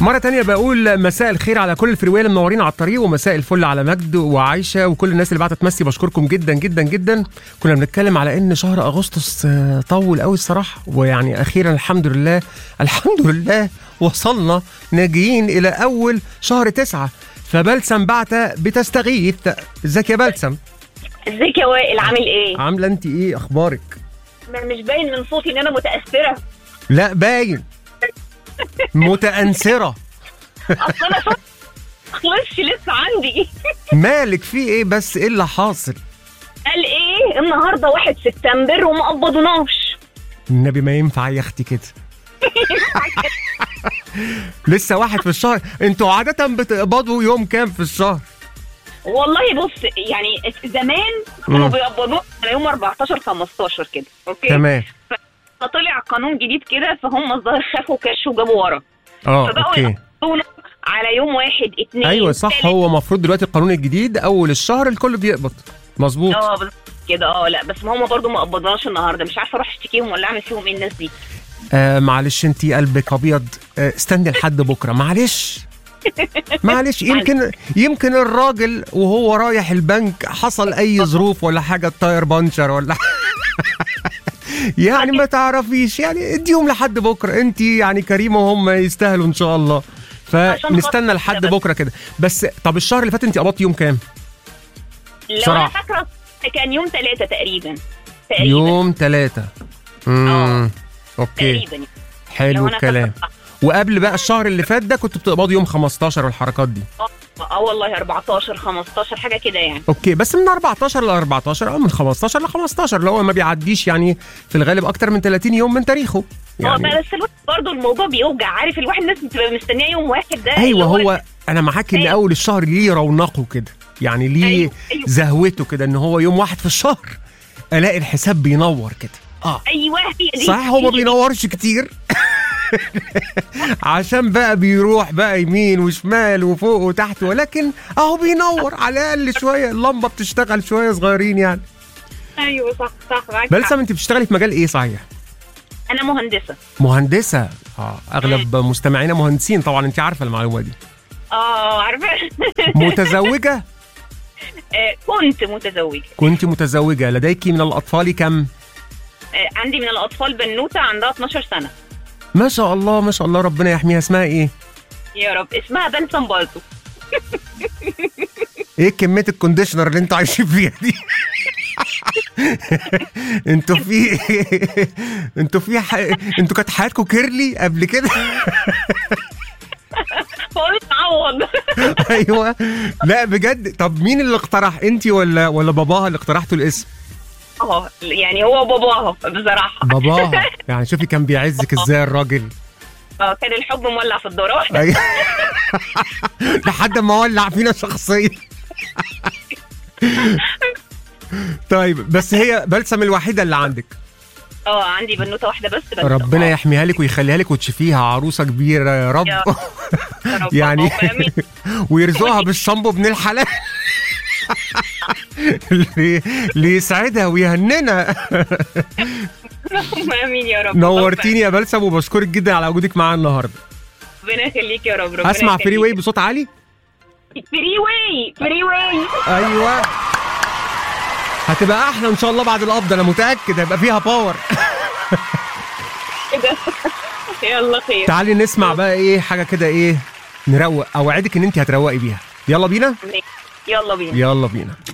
مرة تانية بقول مساء الخير على كل الفريوية اللي منورين على الطريق ومساء الفل على مجد وعايشة وكل الناس اللي بعتت تمسي بشكركم جدا جدا جدا كنا بنتكلم على ان شهر اغسطس آه، طول قوي الصراحة ويعني اخيرا الحمد لله الحمد لله وصلنا ناجيين الى اول شهر تسعة فبلسم بعت بتستغيث ازيك يا بلسم ازيك يا وائل عامل ايه؟ عاملة انت ايه اخبارك م- مش باين من صوتي ان انا متاثره لا باين متأنسرة اصل انا صوتي ما خلصش لسه عندي مالك في ايه بس ايه اللي حاصل قال ايه النهارده 1 سبتمبر وما قبضناش النبي ما ينفع يا اختي كده لسه واحد في الشهر انتوا عادة بتقبضوا يوم كام في الشهر والله بص يعني زمان مم. كانوا بيقبضونا على يوم 14 15 كده اوكي تمام فطلع قانون جديد كده فهم الظاهر خافوا كش وجابوا ورا اه فبقوا اوكي يقبضونا على يوم واحد اتنين ايوه صح تالت. هو المفروض دلوقتي القانون الجديد اول الشهر الكل بيقبض مظبوط اه بالظبط كده اه لا بس ما هم برضو ما قبضناش النهارده مش عارفه اروح اشتكيهم ولا اعمل فيهم ايه الناس دي آه معلش انت قلبك ابيض آه استني لحد بكره معلش معلش يمكن يمكن الراجل وهو رايح البنك حصل اي ظروف ولا حاجه التاير بانشر ولا يعني ما تعرفيش يعني اديهم لحد بكره انت يعني كريمه وهم يستاهلوا ان شاء الله فنستنى خاطر لحد بس. بكره كده بس طب الشهر اللي فات انت قبضتي يوم كام لو انا بصراحة. فاكره كان يوم ثلاثة تقريبا تقريبا يوم ثلاثة امم اه. اوكي تقريبا حلو لو أنا الكلام فاكرة صح. وقبل بقى الشهر اللي فات ده كنت بتقبضي يوم 15 والحركات دي اه اه والله 14 15 حاجه كده يعني اوكي بس من 14 ل 14 او من 15 ل 15 اللي هو ما بيعديش يعني في الغالب اكتر من 30 يوم من تاريخه اه يعني بس الواحد برضه الموضوع بيوجع عارف الواحد الناس بتبقى مستنيه يوم واحد ده ايوه اللي هو انا معاك ان أيوة. اول الشهر ليه رونقه كده يعني ليه أيوة، أيوة. زهوته كده ان هو يوم واحد في الشهر الاقي الحساب بينور كده اه ايوه هي دي صح هو ما هي دي. بينورش كتير عشان بقى بيروح بقى يمين وشمال وفوق وتحت ولكن اهو بينور على الاقل شويه اللمبه بتشتغل شويه صغيرين يعني ايوه صح صح معاك بلسم حق. انت بتشتغلي في مجال ايه صحيح انا مهندسه مهندسه اه اغلب مستمعينا مهندسين طبعا انت عارفه المعلومه دي اه عارفه متزوجه آه، كنت متزوجه كنت متزوجه لديك من الاطفال كم آه، عندي من الاطفال بنوته عندها 12 سنه ما شاء الله ما شاء الله ربنا يحميها اسمها ايه يا رب اسمها بلسم برضه ايه كميه الكونديشنر اللي انتوا عايشين فيها دي انتوا في انتوا في ح... انتوا كانت حياتكم كيرلي قبل كده هو متعوض ايوه لا بجد طب مين اللي اقترح انت ولا ولا باباها اللي اقترحتوا الاسم اه يعني هو باباها بصراحه باباها يعني شوفي كان بيعزك ازاي الراجل اه كان الحب مولع في الدورة واحدة أيوة. لحد ما ولع فينا شخصيا طيب بس هي بلسم الوحيده اللي عندك اه عندي بنوتة واحدة بس بس ربنا آه، يحميها لك ويخليها لك وتشوفيها عروسه كبيره يا رب يا رب يعني اللهم آمين. ويرزقها بالشامبو ابن الحلال اللي اللي يسعدها ويهننا اللهم امين يا رب نورتيني يا بلسم وبشكرك جدا على وجودك معانا النهارده ربنا يخليك يا رب ربنا اسمع يخليك. فري واي بصوت عالي فري واي فري واي ايوه هتبقى احلى ان شاء الله بعد القبض انا متاكد هيبقى فيها باور كده يلا خير تعالي نسمع بقى ايه حاجه كده ايه نروق اوعدك ان انت هتروقي بيها يلا بينا يلا بينا يلا بينا